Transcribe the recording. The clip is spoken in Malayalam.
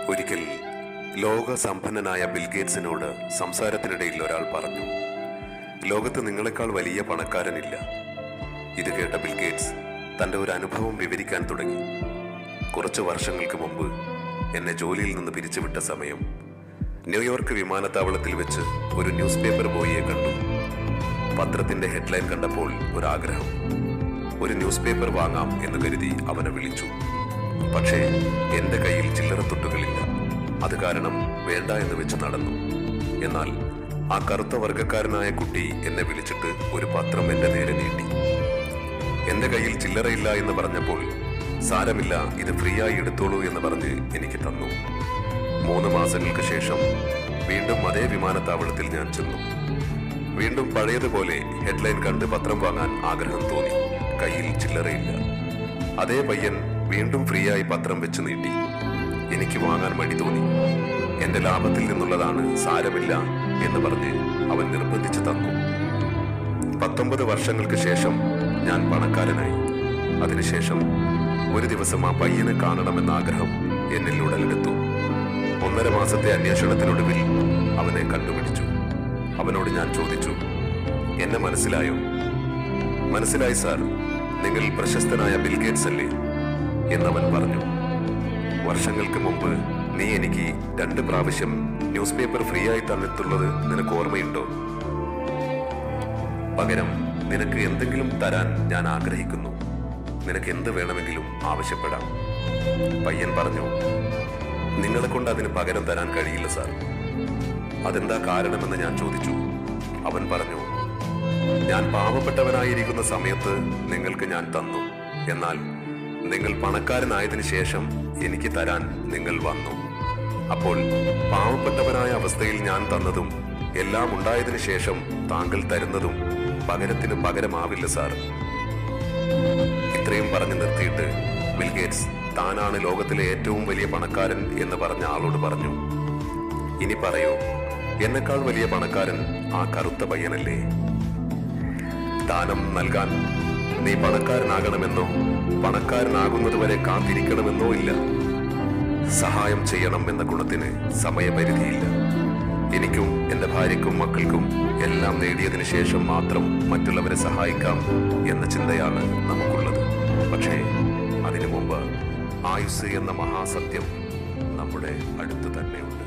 ഒരിക്കൽ ലോക സമ്പന്നനായ ബിൽഗേറ്റ്സിനോട് സംസാരത്തിനിടയിൽ ഒരാൾ പറഞ്ഞു ലോകത്ത് നിങ്ങളെക്കാൾ വലിയ പണക്കാരനില്ല ഇത് കേട്ട ബിൽഗേറ്റ്സ് തന്റെ ഒരു അനുഭവം വിവരിക്കാൻ തുടങ്ങി കുറച്ചു വർഷങ്ങൾക്ക് മുമ്പ് എന്നെ ജോലിയിൽ നിന്ന് പിരിച്ചുവിട്ട സമയം ന്യൂയോർക്ക് വിമാനത്താവളത്തിൽ വെച്ച് ഒരു ന്യൂസ് പേപ്പർ ബോയിയെ കണ്ടു പത്രത്തിന്റെ ഹെഡ്ലൈൻ കണ്ടപ്പോൾ ഒരാഗ്രഹം ഒരു ന്യൂസ് പേപ്പർ വാങ്ങാം എന്ന് കരുതി അവനെ വിളിച്ചു പക്ഷേ എന്റെ കയ്യിൽ ചില്ലറത്തൊട്ടുകളില്ല അത് കാരണം വേണ്ട എന്ന് വെച്ച് നടന്നു എന്നാൽ ആ കറുത്ത വർഗക്കാരനായ കുട്ടി എന്നെ വിളിച്ചിട്ട് ഒരു പത്രം എന്റെ നേരെ നീട്ടി എന്റെ കയ്യിൽ ചില്ലറയില്ല എന്ന് പറഞ്ഞപ്പോൾ സാരമില്ല ഇത് ഫ്രീ ആയി എടുത്തോളൂ എന്ന് പറഞ്ഞ് എനിക്ക് തന്നു മൂന്ന് മാസങ്ങൾക്ക് ശേഷം വീണ്ടും അതേ വിമാനത്താവളത്തിൽ ഞാൻ ചെന്നു വീണ്ടും പഴയതുപോലെ ഹെഡ്ലൈൻ കണ്ട് പത്രം വാങ്ങാൻ ആഗ്രഹം തോന്നി കയ്യിൽ ചില്ലറയില്ല അതേ പയ്യൻ വീണ്ടും ഫ്രീ ആയി പത്രം വെച്ച് നീട്ടി എനിക്ക് വാങ്ങാൻ മടി തോന്നി എന്റെ ലാഭത്തിൽ നിന്നുള്ളതാണ് സാരമില്ല എന്ന് പറഞ്ഞ് അവൻ നിർബന്ധിച്ചു തന്നു പത്തൊമ്പത് വർഷങ്ങൾക്ക് ശേഷം ഞാൻ പണക്കാരനായി അതിനുശേഷം ഒരു ദിവസം ആ പയ്യനെ കാണണമെന്ന ആഗ്രഹം എന്നിൽ ഉടലെടുത്തു ഒന്നര മാസത്തെ അന്വേഷണത്തിനൊടുവിൽ അവനെ കണ്ടുപിടിച്ചു അവനോട് ഞാൻ ചോദിച്ചു എന്നെ മനസ്സിലായോ മനസ്സിലായി സാർ നിങ്ങൾ പ്രശസ്തനായ ബിൽഗേറ്റ്സ് അല്ലേ എന്നവൻ പറഞ്ഞു വർഷങ്ങൾക്ക് മുമ്പ് നീ എനിക്ക് രണ്ട് പ്രാവശ്യം ന്യൂസ് പേപ്പർ ഫ്രീ ആയി തന്നിട്ടുള്ളത് നിനക്ക് ഓർമ്മയുണ്ടോ പകരം നിനക്ക് എന്തെങ്കിലും തരാൻ ഞാൻ ആഗ്രഹിക്കുന്നു നിനക്ക് എന്ത് വേണമെങ്കിലും ആവശ്യപ്പെടാം പയ്യൻ പറഞ്ഞു നിങ്ങളെ കൊണ്ട് അതിന് പകരം തരാൻ കഴിയില്ല സാർ അതെന്താ കാരണമെന്ന് ഞാൻ ചോദിച്ചു അവൻ പറഞ്ഞു ഞാൻ പാവപ്പെട്ടവനായിരിക്കുന്ന സമയത്ത് നിങ്ങൾക്ക് ഞാൻ തന്നു എന്നാൽ നിങ്ങൾ പണക്കാരനായതിനു ശേഷം എനിക്ക് തരാൻ നിങ്ങൾ വന്നു അപ്പോൾ പാവപ്പെട്ടവനായ അവസ്ഥയിൽ ഞാൻ തന്നതും എല്ലാം ഉണ്ടായതിനു ശേഷം താങ്കൾ തരുന്നതും പകരത്തിന് പകരമാവില്ല സാർ ഇത്രയും പറഞ്ഞു നിർത്തിയിട്ട് ബിൽഗേറ്റ്സ് താനാണ് ലോകത്തിലെ ഏറ്റവും വലിയ പണക്കാരൻ എന്ന് പറഞ്ഞ ആളോട് പറഞ്ഞു ഇനി പറയൂ എന്നെക്കാൾ വലിയ പണക്കാരൻ ആ കറുത്ത പയ്യനല്ലേ ദാനം നൽകാൻ നീ പണക്കാരനാകണമെന്നോ പണക്കാരനാകുന്നതുവരെ കാത്തിരിക്കണമെന്നോ ഇല്ല സഹായം ചെയ്യണം എന്ന ഗുണത്തിന് സമയപരിധിയില്ല എനിക്കും എന്റെ ഭാര്യയ്ക്കും മക്കൾക്കും എല്ലാം നേടിയതിനു ശേഷം മാത്രം മറ്റുള്ളവരെ സഹായിക്കാം എന്ന ചിന്തയാണ് നമുക്കുള്ളത് പക്ഷേ അതിനു മുമ്പ് ആയുസ് എന്ന മഹാസത്യം നമ്മുടെ അടുത്ത് തന്നെയുണ്ട്